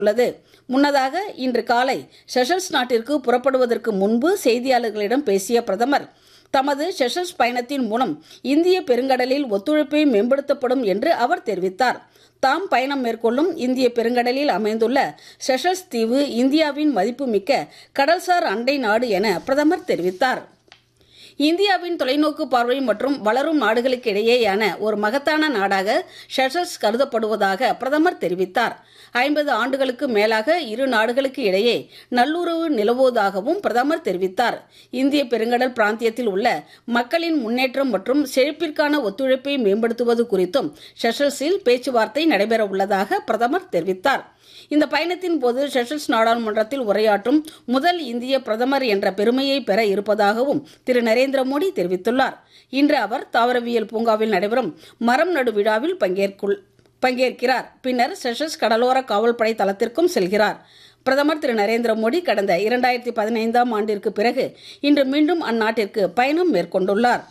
உள்ளது முன்னதாக இன்று காலை செஷல்ஸ் நாட்டிற்கு புறப்படுவதற்கு முன்பு செய்தியாளர்களிடம் பேசிய பிரதமர் தமது செஷல்ஸ் பயணத்தின் மூலம் இந்திய பெருங்கடலில் ஒத்துழைப்பை மேம்படுத்தப்படும் என்று அவர் தெரிவித்தார் தாம் பயணம் மேற்கொள்ளும் இந்திய பெருங்கடலில் அமைந்துள்ள செஷல்ஸ் தீவு இந்தியாவின் மதிப்புமிக்க கடல்சார் அண்டை நாடு என பிரதமர் தெரிவித்தார் இந்தியாவின் தொலைநோக்கு பார்வை மற்றும் வளரும் நாடுகளுக்கு இடையேயான ஒரு மகத்தான நாடாக ஷெஷல்ஸ் கருதப்படுவதாக பிரதமர் தெரிவித்தார் ஐம்பது ஆண்டுகளுக்கு மேலாக இரு நாடுகளுக்கு இடையே நல்லுறவு நிலவுவதாகவும் பிரதமர் தெரிவித்தார் இந்திய பெருங்கடல் பிராந்தியத்தில் உள்ள மக்களின் முன்னேற்றம் மற்றும் செழிப்பிற்கான ஒத்துழைப்பை மேம்படுத்துவது குறித்தும் ஷெஷல்ஸில் பேச்சுவார்த்தை நடைபெறவுள்ளதாக பிரதமர் தெரிவித்தார் இந்த பயணத்தின் போது செஷல்ஸ் நாடாளுமன்றத்தில் உரையாற்றும் முதல் இந்திய பிரதமர் என்ற பெருமையை பெற இருப்பதாகவும் திரு நரேந்திர மோடி தெரிவித்துள்ளார் இன்று அவர் தாவரவியல் பூங்காவில் நடைபெறும் மரம் நடு விழாவில் பங்கேற்குள் பங்கேற்கிறார் பின்னர் செஷல்ஸ் கடலோர காவல்படை தளத்திற்கும் செல்கிறார் பிரதமர் திரு நரேந்திர மோடி கடந்த இரண்டாயிரத்தி பதினைந்தாம் ஆண்டிற்கு பிறகு இன்று மீண்டும் அந்நாட்டிற்கு பயணம் மேற்கொண்டுள்ளார்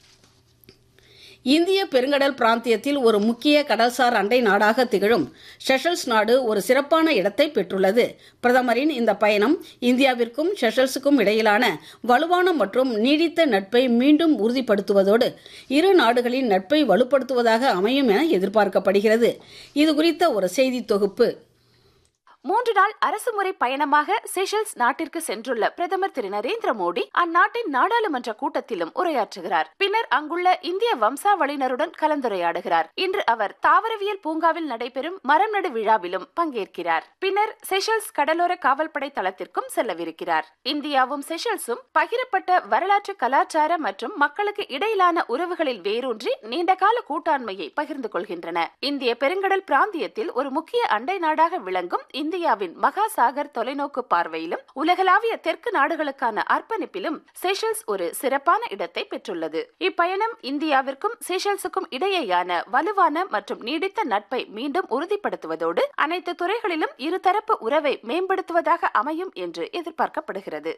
இந்திய பெருங்கடல் பிராந்தியத்தில் ஒரு முக்கிய கடல்சார் அண்டை நாடாக திகழும் ஷெஷல்ஸ் நாடு ஒரு சிறப்பான இடத்தை பெற்றுள்ளது பிரதமரின் இந்த பயணம் இந்தியாவிற்கும் ஷெஷல்ஸுக்கும் இடையிலான வலுவான மற்றும் நீடித்த நட்பை மீண்டும் உறுதிப்படுத்துவதோடு இரு நாடுகளின் நட்பை வலுப்படுத்துவதாக அமையும் என எதிர்பார்க்கப்படுகிறது இது குறித்த ஒரு செய்தி தொகுப்பு மூன்று நாள் அரசுமுறை பயணமாக செஷல்ஸ் நாட்டிற்கு சென்றுள்ள பிரதமர் திரு நரேந்திர மோடி அந்நாட்டின் நாடாளுமன்ற கூட்டத்திலும் உரையாற்றுகிறார் பின்னர் அங்குள்ள இந்திய வம்சாவளியினருடன் கலந்துரையாடுகிறார் இன்று அவர் தாவரவியல் பூங்காவில் நடைபெறும் மரம் நடு விழாவிலும் பங்கேற்கிறார் பின்னர் செஷல்ஸ் கடலோர காவல்படை தளத்திற்கும் செல்லவிருக்கிறார் இந்தியாவும் செஷல்ஸும் பகிரப்பட்ட வரலாற்று கலாச்சார மற்றும் மக்களுக்கு இடையிலான உறவுகளில் வேரூன்றி நீண்டகால கூட்டாண்மையை பகிர்ந்து கொள்கின்றன இந்திய பெருங்கடல் பிராந்தியத்தில் ஒரு முக்கிய அண்டை நாடாக விளங்கும் இந்தியாவின் மகாசாகர் தொலைநோக்கு பார்வையிலும் உலகளாவிய தெற்கு நாடுகளுக்கான அர்ப்பணிப்பிலும் செஷல்ஸ் ஒரு சிறப்பான இடத்தை பெற்றுள்ளது இப்பயணம் இந்தியாவிற்கும் செஷல்ஸுக்கும் இடையேயான வலுவான மற்றும் நீடித்த நட்பை மீண்டும் உறுதிப்படுத்துவதோடு அனைத்து துறைகளிலும் இருதரப்பு உறவை மேம்படுத்துவதாக அமையும் என்று எதிர்பார்க்கப்படுகிறது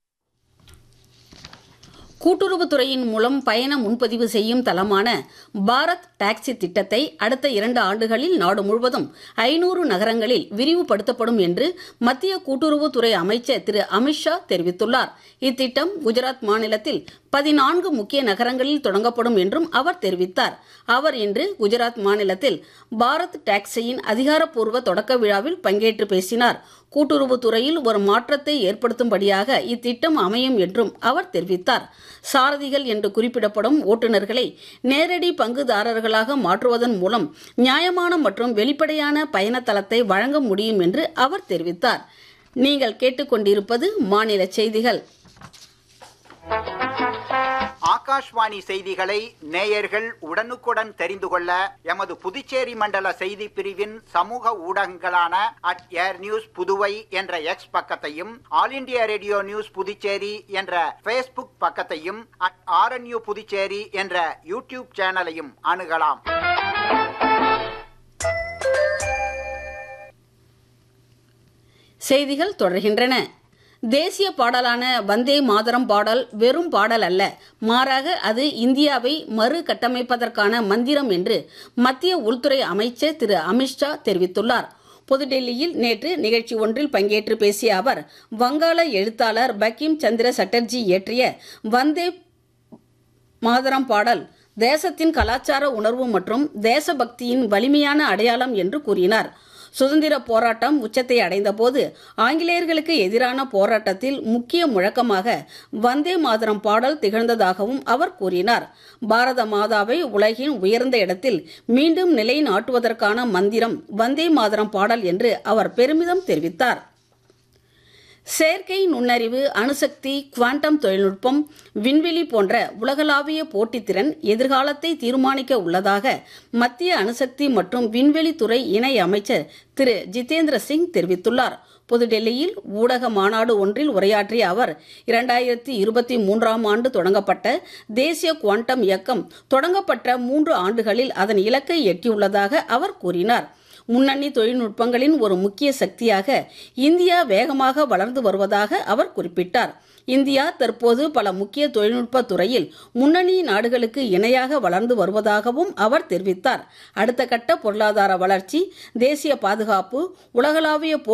கூட்டுறவுத்துறையின் மூலம் பயண முன்பதிவு செய்யும் தளமான பாரத் டாக்ஸி திட்டத்தை அடுத்த இரண்டு ஆண்டுகளில் நாடு முழுவதும் ஐநூறு நகரங்களில் விரிவுபடுத்தப்படும் என்று மத்திய கூட்டுறவுத்துறை அமைச்சர் திரு அமித்ஷா தெரிவித்துள்ளார் இத்திட்டம் குஜராத் மாநிலத்தில் பதினான்கு முக்கிய நகரங்களில் தொடங்கப்படும் என்றும் அவர் தெரிவித்தார் அவர் இன்று குஜராத் மாநிலத்தில் பாரத் டாக்ஸியின் அதிகாரப்பூர்வ தொடக்க விழாவில் பங்கேற்று பேசினார் கூட்டுறவுத்துறையில் ஒரு மாற்றத்தை ஏற்படுத்தும்படியாக இத்திட்டம் அமையும் என்றும் அவர் தெரிவித்தார் சாரதிகள் என்று குறிப்பிடப்படும் ஓட்டுநர்களை நேரடி பங்குதாரர்களாக மாற்றுவதன் மூலம் நியாயமான மற்றும் வெளிப்படையான பயண தளத்தை வழங்க முடியும் என்று அவர் தெரிவித்தார் நீங்கள் கேட்டுக்கொண்டிருப்பது மாநில செய்திகள் ஆகாஷ்வாணி செய்திகளை நேயர்கள் உடனுக்குடன் தெரிந்து கொள்ள எமது புதுச்சேரி மண்டல செய்தி பிரிவின் சமூக ஊடகங்களான அட் ஏர் நியூஸ் புதுவை என்ற எக்ஸ் பக்கத்தையும் all India radio news Puducherry என்ற பேஸ்புக் பக்கத்தையும் அட் ஆர்என்யூ புதுச்சேரி என்ற யூடியூப் சேனலையும் அணுகலாம் செய்திகள் தொடர்கின்றன தேசிய பாடலான வந்தே மாதரம் பாடல் வெறும் பாடல் அல்ல மாறாக அது இந்தியாவை மறு கட்டமைப்பதற்கான மந்திரம் என்று மத்திய உள்துறை அமைச்சர் திரு அமித்ஷா தெரிவித்துள்ளார் புதுடெல்லியில் நேற்று நிகழ்ச்சி ஒன்றில் பங்கேற்று பேசிய அவர் வங்காள எழுத்தாளர் பக்கிம் சந்திர சட்டர்ஜி இயற்றிய வந்தே மாதரம் பாடல் தேசத்தின் கலாச்சார உணர்வு மற்றும் தேசபக்தியின் வலிமையான அடையாளம் என்று கூறினார் சுதந்திர போராட்டம் உச்சத்தை அடைந்தபோது ஆங்கிலேயர்களுக்கு எதிரான போராட்டத்தில் முக்கிய முழக்கமாக வந்தே மாதரம் பாடல் திகழ்ந்ததாகவும் அவர் கூறினார் பாரத மாதாவை உலகின் உயர்ந்த இடத்தில் மீண்டும் நிலைநாட்டுவதற்கான மந்திரம் வந்தே மாதரம் பாடல் என்று அவர் பெருமிதம் தெரிவித்தார் செயற்கை நுண்ணறிவு அணுசக்தி குவாண்டம் தொழில்நுட்பம் விண்வெளி போன்ற உலகளாவிய போட்டித்திறன் எதிர்காலத்தை தீர்மானிக்க உள்ளதாக மத்திய அணுசக்தி மற்றும் விண்வெளித்துறை இணை அமைச்சர் திரு ஜிதேந்திர சிங் தெரிவித்துள்ளார் புதுடெல்லியில் ஊடக மாநாடு ஒன்றில் உரையாற்றிய அவர் இரண்டாயிரத்தி இருபத்தி மூன்றாம் ஆண்டு தொடங்கப்பட்ட தேசிய குவாண்டம் இயக்கம் தொடங்கப்பட்ட மூன்று ஆண்டுகளில் அதன் இலக்கை எட்டியுள்ளதாக அவர் கூறினார் முன்னணி தொழில்நுட்பங்களின் ஒரு முக்கிய சக்தியாக இந்தியா வேகமாக வளர்ந்து வருவதாக அவர் குறிப்பிட்டார் இந்தியா தற்போது பல முக்கிய தொழில்நுட்ப துறையில் முன்னணி நாடுகளுக்கு இணையாக வளர்ந்து வருவதாகவும் அவர் தெரிவித்தார் அடுத்த கட்ட பொருளாதார வளர்ச்சி தேசிய பாதுகாப்பு உலகளாவிய